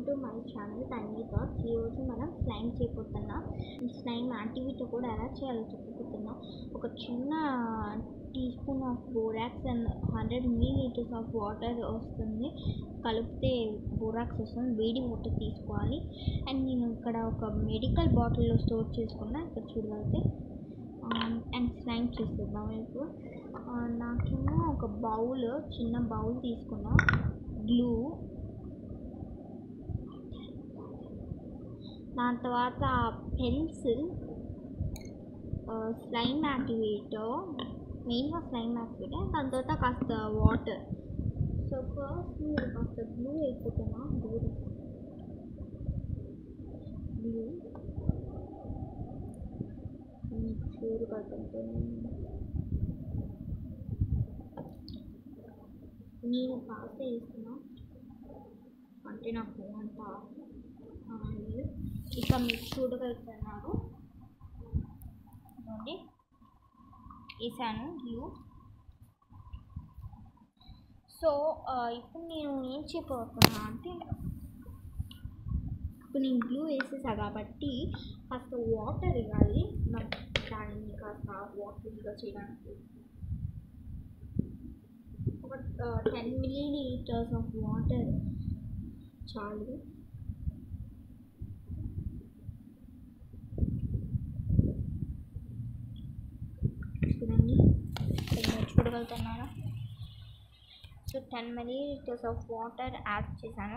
to my channel Tanvi thoughts ఈరోజు మనం slime చేయబోతున్నాం స్లైమ్ యాక్టివిటీ కూడా ఎలా చేయాలో చెప్పబోతున్నాం ఒక చిన్న teaspoon of borax and hundred millilitres of water వస్తుంది కలిపితే బోరాక్స్ వస్తుంది వేడి వాటర్ తీసుకోవాలి అండ్ నేను ఇక్కడ ఒక మెడికల్ బాటిల్లో స్టోర్ చేసుకున్నా ఇక్కడ చూడగలిగితే అండ్ స్లైమ్ చేసేద్దాం ఇప్పుడు ఆ, నాకేమో ఒక బౌల్ చిన్న బౌల్ తీసుకున్నా గ్లూ దాని తర్వాత పెన్సిల్ స్లైమ్ యాక్టివేటర్ మెయిన్గా స్లైమ్ యాక్టివేటర్ దాని తర్వాత కాస్త వాటర్ సో ఫస్ట్ మీరు కాస్త గ్లూ వేసుకుంటున్నా గ్లూ గ్లూ మీకు చూడు కదంటే నేను కాస్త వేస్తున్నా అంటే నాకు అంత ఆ, లేదు ఇక మీరు చూడగలుగుతున్నారు ఇదిగోండి వేసాను గ్లూ సో ఆ, ఇప్పుడు నేను ఏం చెప్పబోతున్నా అంటే ఇప్పుడు నేను గ్లూ వేసేసా కాబట్టి కాస్త వాటర్ ఇవ్వాలి నాకు దానిని కాస్త వాటర్గా చేయడానికి ఒక ten millilitres of water చాలు చూడండి ఇక్కడ మీరు చూడగలుగుతున్నారా so ten millilitres of water add చేశాను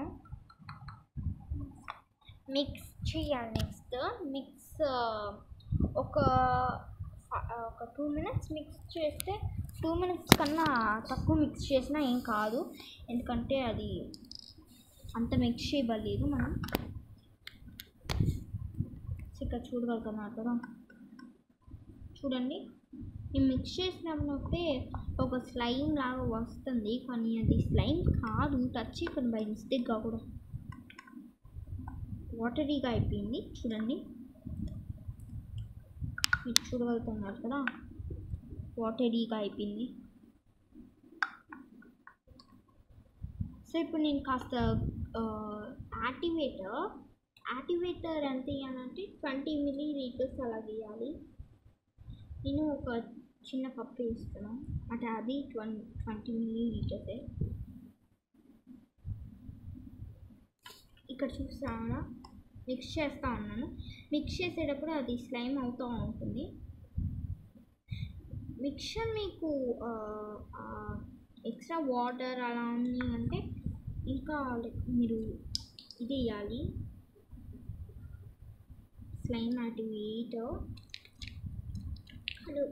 మిక్స్ చేయాలి నెక్స్ట్ మిక్స్ ఒక ఫ- ఒక టూ మినిట్స్ మిక్స్ చేస్తే టూ మినిట్స్ కన్నా తక్కువ మిక్స్ చేసినా ఏం కాదు ఎందుకంటే అది అంత మిక్స్ చేయబడలేదు మనం సో ఇక్కడ చూడగలుగుతున్నారు కదా చూడండి ఈ మిక్స్ చేసినప్పుడే ఒక స్లైమ్ లాగా వస్తుంది కానీ అది స్లైమ్ కాదు టచ్ చేయకుండా బై మిస్టేక్గా కూడా వాటరీగా అయిపోయింది చూడండి మీరు చూడగలుగుతున్నారు కదా వాటరీగా అయిపోయింది సో ఇప్పుడు నేను కాస్త యాక్టివేటర్ యాక్టివేటర్ ఎంత ఇవ్వాలంటే ట్వంటీ మిల్లీ లీటర్స్ అలా వేయాలి నేను ఒక చిన్న కప్ వేస్తున్నాను అంటే అది ట్వం ట్వంటీ మిల్లీ లీటర్సే ఇక్కడ చూస్తాను మిక్స్ చేస్తూ ఉన్నాను మిక్స్ చేసేటప్పుడు అది స్లైమ్ అవుతూ ఉంటుంది మిక్చర్ మీకు ఎక్స్ట్రా వాటర్ అలా ఉంది అంటే ఇంకా like మీరు ఇది వేయాలి స్లైమ్ యాక్టివేటర్ హలో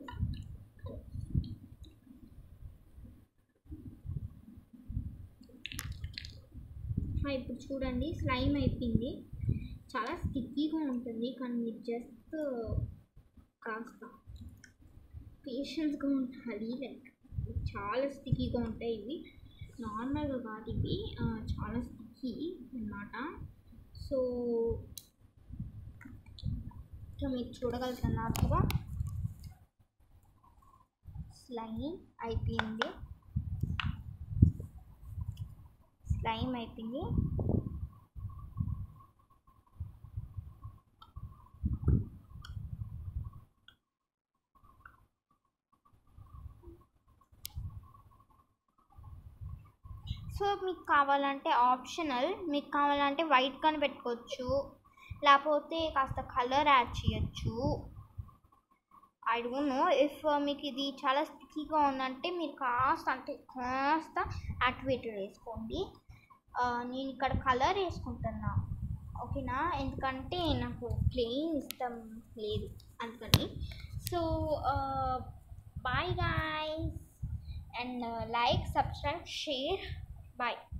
ఇప్పుడు చూడండి స్లైమ్ అయిపోయింది చాలా స్టిక్కీగా ఉంటుంది కానీ మీరు జస్ట్ కాస్త పేషెన్స్గా ఉండాలి లైక్ చాలా స్టిక్కీగా ఉంటాయి ఇవి నార్మల్గా కాదు ఇవి ఆ, చాలా స్టిక్కీ అన్నమాట సో ఇంకా మీరు చూడగలుగుతున్నారు కదా స్లైమ్ అయిపోయింది స్లైమ్ అయిపోయింది సో మీకు కావాలంటే ఆప్షనల్ మీకు కావాలంటే వైట్ కానీ పెట్టుకోవచ్చు లేకపోతే కాస్త కలర్ యాడ్ చేయొచ్చు ఐ డోంట్ నో ఇఫ్ మీకు ఇది చాలా స్టిక్కీగా ఉందంటే మీరు కాస్త అంటే కాస్త యాక్టివేటర్ వేసుకోండి ఆ, నేను ఇక్కడ కలర్ వేసుకుంటున్నా ఓకేనా ఎందుకంటే నాకు ప్లెయిన్ ఇష్టం లేదు అందుకని so bye guys and like subscribe share bye